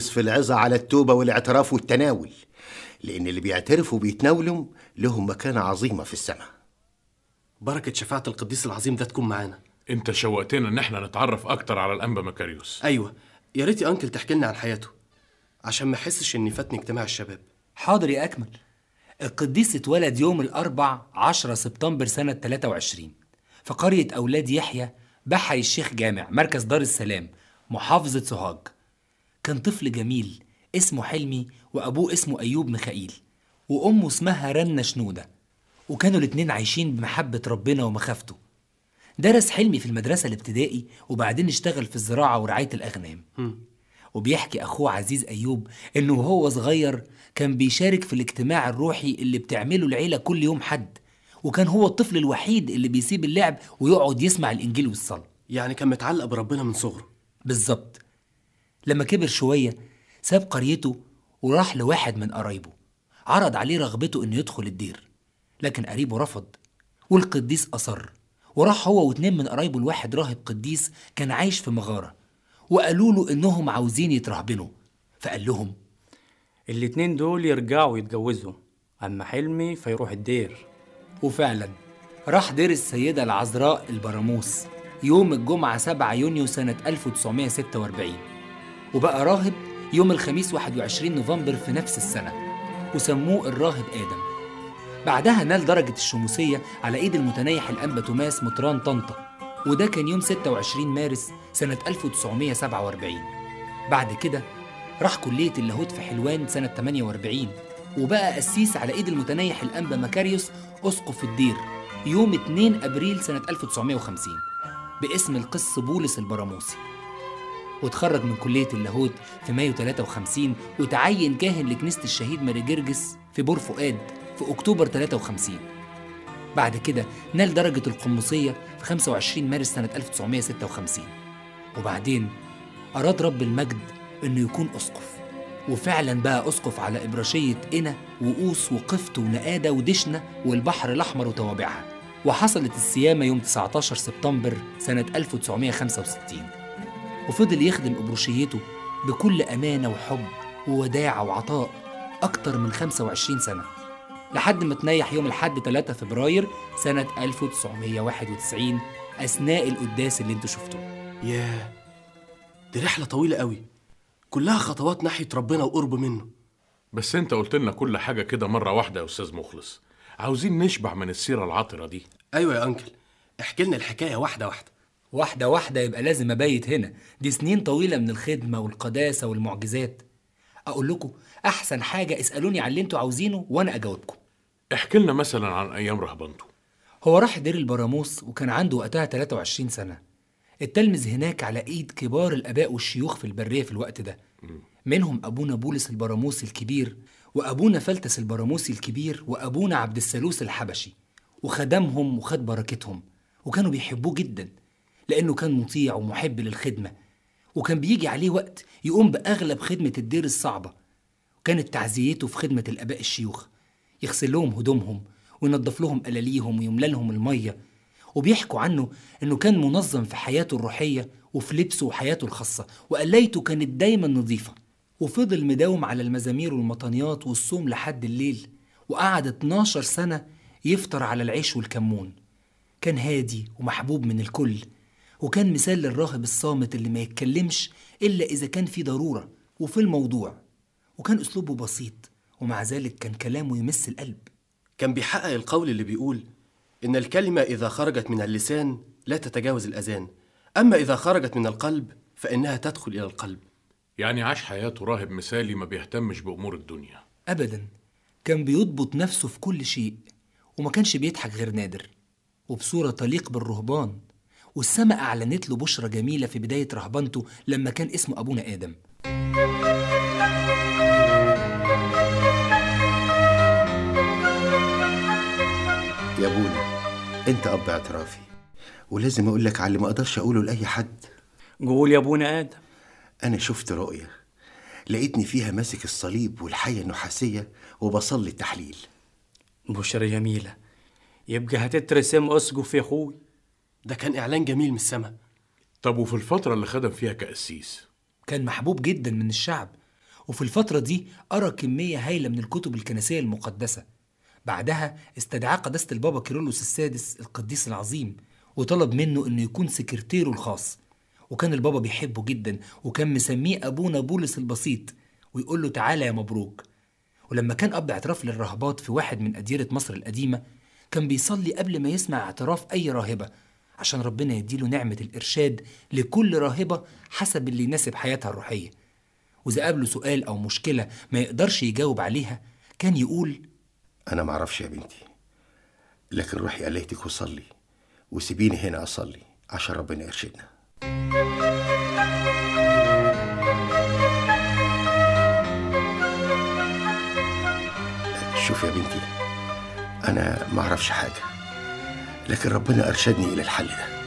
بيحرص في العظة على التوبة والاعتراف والتناول لأن اللي بيعترفوا وبيتناولوا لهم مكانة عظيمة في السماء بركة شفاعة القديس العظيم ده تكون معانا انت شوقتنا ان احنا نتعرف اكتر على الانبا مكاريوس أيوة يا ريت يا أنكل تحكي لنا عن حياته عشان ما أحسش إني فاتني اجتماع الشباب حاضر يا أكمل القديس اتولد يوم الأربع 10 سبتمبر سنة 23 في قرية أولاد يحيى بحري الشيخ جامع مركز دار السلام محافظة سوهاج كان طفل جميل اسمه حلمي وأبوه اسمه أيوب ميخائيل وأمه اسمها رنة شنودة وكانوا الاتنين عايشين بمحبة ربنا ومخافته درس حلمي في المدرسة الابتدائي وبعدين اشتغل في الزراعة ورعاية الأغنام وبيحكي أخوه عزيز أيوب إنه وهو صغير كان بيشارك في الاجتماع الروحي اللي بتعمله العيلة كل يوم حد وكان هو الطفل الوحيد اللي بيسيب اللعب ويقعد يسمع الإنجيل والصلاة يعني كان متعلق بربنا من صغره بالظبط لما كبر شوية ساب قريته وراح لواحد من قرايبه عرض عليه رغبته إنه يدخل الدير لكن قريبه رفض والقديس أصر وراح هو واتنين من قرايبه الواحد راهب قديس كان عايش في مغارة وقالوا له إنهم عاوزين يترهبنوا فقال لهم الاتنين دول يرجعوا يتجوزوا أما حلمي فيروح الدير وفعلا راح دير السيدة العذراء البراموس يوم الجمعة 7 يونيو سنة 1946 وبقى راهب يوم الخميس 21 نوفمبر في نفس السنة وسموه الراهب آدم بعدها نال درجة الشموسية على إيد المتنيح الأنبا توماس مطران طنطا وده كان يوم 26 مارس سنة 1947 بعد كده راح كلية اللاهوت في حلوان سنة 48 وبقى قسيس على إيد المتنيح الأنبا مكاريوس أسقف الدير يوم 2 أبريل سنة 1950 باسم القس بولس البراموسي واتخرج من كلية اللاهوت في مايو 53 وتعين كاهن لكنيسة الشهيد ماري جرجس في بور فؤاد في أكتوبر 53 بعد كده نال درجة القمصية في 25 مارس سنة 1956 وبعدين أراد رب المجد إنه يكون أسقف وفعلا بقى أسقف على إبراشية إنا وقوس وقفط ونقادة ودشنة والبحر الأحمر وتوابعها وحصلت السيامة يوم 19 سبتمبر سنة 1965 وفضل يخدم إبروشيته بكل أمانة وحب ووداعة وعطاء أكتر من 25 سنة لحد ما تنيح يوم الحد 3 فبراير سنة 1991 أثناء القداس اللي انتوا شفتوه ياه دي رحلة طويلة قوي كلها خطوات ناحية ربنا وقرب منه بس انت قلت لنا كل حاجة كده مرة واحدة يا استاذ مخلص عاوزين نشبع من السيرة العطرة دي أيوة يا أنكل احكي لنا الحكاية واحدة واحدة واحدة واحدة يبقى لازم أبيت هنا دي سنين طويلة من الخدمة والقداسة والمعجزات أقول لكم أحسن حاجة اسألوني عن اللي انتوا عاوزينه وأنا أجاوبكم احكي لنا مثلا عن ايام رهبنته هو راح دير البراموس وكان عنده وقتها 23 سنة التلمذ هناك على إيد كبار الآباء والشيوخ في البرية في الوقت ده منهم أبونا بولس البراموسي الكبير وأبونا فلتس البراموسي الكبير وأبونا عبد الثالوث الحبشي وخدمهم وخد بركتهم وكانوا بيحبوه جدا لأنه كان مطيع ومحب للخدمة وكان بيجي عليه وقت يقوم بأغلب خدمة الدير الصعبة وكانت تعزيته في خدمة الآباء الشيوخ يغسل لهم هدومهم وينظف لهم قلاليهم ويملى لهم المية وبيحكوا عنه إنه كان منظم في حياته الروحية وفي لبسه وحياته الخاصة وقلايته كانت دايما نظيفة وفضل مداوم على المزامير والمطانيات والصوم لحد الليل وقعد 12 سنة يفطر على العيش والكمون كان هادي ومحبوب من الكل وكان مثال للراهب الصامت اللي ما يتكلمش إلا إذا كان في ضرورة وفي الموضوع وكان أسلوبه بسيط ومع ذلك كان كلامه يمس القلب كان بيحقق القول اللي بيقول إن الكلمة إذا خرجت من اللسان لا تتجاوز الأذان أما إذا خرجت من القلب فإنها تدخل إلى القلب يعني عاش حياته راهب مثالي ما بيهتمش بأمور الدنيا أبدا كان بيضبط نفسه في كل شيء وما كانش بيضحك غير نادر وبصورة تليق بالرهبان والسماء أعلنت له بشرة جميلة في بداية رهبنته لما كان اسمه أبونا آدم يا ابونا انت اب اعترافي ولازم اقول لك على اللي ما اقدرش اقوله لاي حد قول يا ابونا ادم انا شفت رؤيه لقيتني فيها ماسك الصليب والحيه النحاسيه وبصلي التحليل بشرة جميلة يبقى هتترسم اسقف يا اخوي ده كان إعلان جميل من السماء طب وفي الفترة اللي خدم فيها كقسيس كان محبوب جدا من الشعب وفي الفترة دي قرأ كمية هايلة من الكتب الكنسية المقدسة بعدها استدعاه قداسة البابا كيرلس السادس القديس العظيم وطلب منه انه يكون سكرتيره الخاص وكان البابا بيحبه جدا وكان مسميه ابونا بولس البسيط ويقول له تعالى يا مبروك ولما كان قبض اعتراف للراهبات في واحد من أديرة مصر القديمة كان بيصلي قبل ما يسمع اعتراف أي راهبة عشان ربنا يديله نعمة الإرشاد لكل راهبة حسب اللي يناسب حياتها الروحية وإذا قابله سؤال أو مشكلة ما يقدرش يجاوب عليها كان يقول أنا معرفش يا بنتي لكن روحي قليتك وصلي وسيبيني هنا أصلي عشان ربنا يرشدنا شوف يا بنتي أنا معرفش حاجة لكن ربنا أرشدني إلى الحل ده